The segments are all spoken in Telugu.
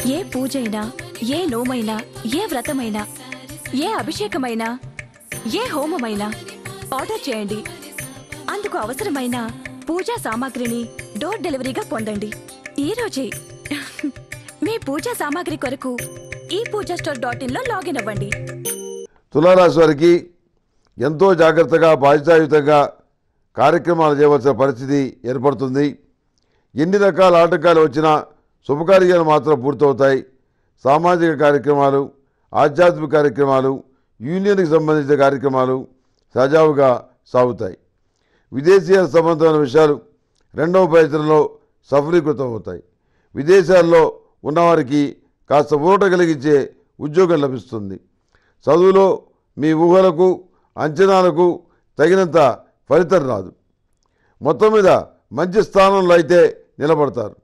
ఏ పూజైనా ఏ నోమైనా ఏ వ్రతమైనా ఏ అభిషేకమైనా ఏ హోమమైనా ఆర్డర్ చేయండి అందుకు అవసరమైన పూజా సామాగ్రిని డోర్ డెలివరీగా పొందండి ఈ రోజే మీ పూజా సామాగ్రి కొరకు ఈ పూజా స్టోర్ డాట్ ఇన్ లో లాగిన్ అవ్వండి తులారాశి వారికి ఎంతో జాగ్రత్తగా బాధ్యతాయుతంగా కార్యక్రమాలు చేయవలసిన పరిస్థితి ఏర్పడుతుంది ఎన్ని రకాల ఆటంకాలు వచ్చినా శుభకార్యాలు మాత్రం పూర్తవుతాయి సామాజిక కార్యక్రమాలు ఆధ్యాత్మిక కార్యక్రమాలు యూనియన్కి సంబంధించిన కార్యక్రమాలు సజావుగా సాగుతాయి విదేశీయ సంబంధమైన విషయాలు రెండవ ప్రయత్నంలో సఫలీకృతం అవుతాయి విదేశాల్లో ఉన్నవారికి కాస్త ఊరట కలిగించే ఉద్యోగం లభిస్తుంది చదువులో మీ ఊహలకు అంచనాలకు తగినంత ఫలితం రాదు మొత్తం మీద మంచి స్థానంలో అయితే నిలబడతారు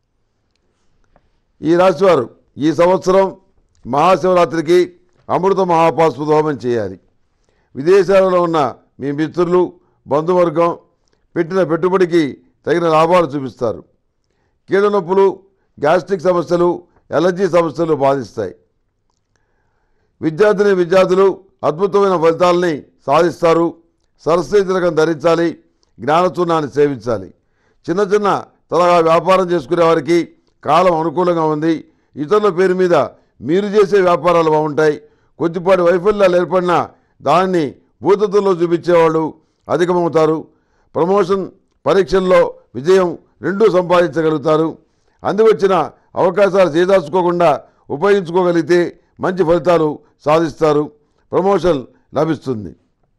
ఈ రాశివారు ఈ సంవత్సరం మహాశివరాత్రికి అమృత మహాపాస్పద హోమం చేయాలి విదేశాలలో ఉన్న మీ మిత్రులు బంధువర్గం పెట్టిన పెట్టుబడికి తగిన లాభాలు చూపిస్తారు కీళ్ళ నొప్పులు గ్యాస్ట్రిక్ సమస్యలు ఎలర్జీ సమస్యలు బాధిస్తాయి విద్యార్థిని విద్యార్థులు అద్భుతమైన ఫలితాలని సాధిస్తారు సరస్వతి తిలకం ధరించాలి జ్ఞానచూర్ణాన్ని సేవించాలి చిన్న చిన్న తరహా వ్యాపారం చేసుకునే వారికి కాలం అనుకూలంగా ఉంది ఇతరుల పేరు మీద మీరు చేసే వ్యాపారాలు బాగుంటాయి కొద్దిపాటి వైఫల్యాలు ఏర్పడినా దాన్ని భూతత్వంలో చూపించేవాళ్ళు అధికమవుతారు ప్రమోషన్ పరీక్షల్లో విజయం రెండూ సంపాదించగలుగుతారు అందివచ్చిన అవకాశాలు చేదాచుకోకుండా ఉపయోగించుకోగలిగితే మంచి ఫలితాలు సాధిస్తారు ప్రమోషన్ లభిస్తుంది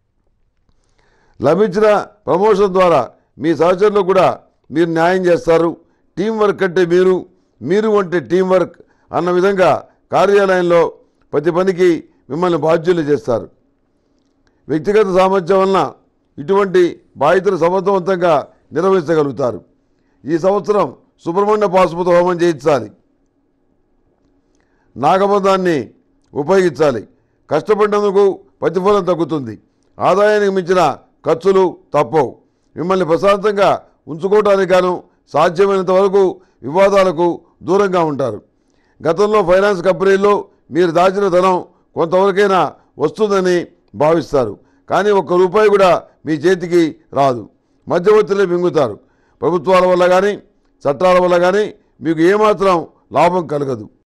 లభించిన ప్రమోషన్ ద్వారా మీ సహచరులు కూడా మీరు న్యాయం చేస్తారు టీం వర్క్ అంటే మీరు మీరు అంటే టీం వర్క్ అన్న విధంగా కార్యాలయంలో ప్రతి పనికి మిమ్మల్ని బాధ్యులు చేస్తారు వ్యక్తిగత సామర్థ్యం వలన ఇటువంటి బాధ్యతలు సమర్థవంతంగా నిర్వహించగలుగుతారు ఈ సంవత్సరం సుబ్రహ్మణ్య పాశుపత హోమం చేయించాలి నాగబంధాన్ని ఉపయోగించాలి కష్టపడినందుకు ప్రతిఫలం తగ్గుతుంది ఆదాయానికి మించిన ఖర్చులు తప్పవు మిమ్మల్ని ప్రశాంతంగా ఉంచుకోవడానికి గాను సాధ్యమైనంత వరకు వివాదాలకు దూరంగా ఉంటారు గతంలో ఫైనాన్స్ కంపెనీల్లో మీరు దాచిన ధనం కొంతవరకైనా వస్తుందని భావిస్తారు కానీ ఒక్క రూపాయి కూడా మీ చేతికి రాదు మధ్యవర్తులే మింగుతారు ప్రభుత్వాల వల్ల కానీ చట్టాల వల్ల కానీ మీకు ఏమాత్రం లాభం కలగదు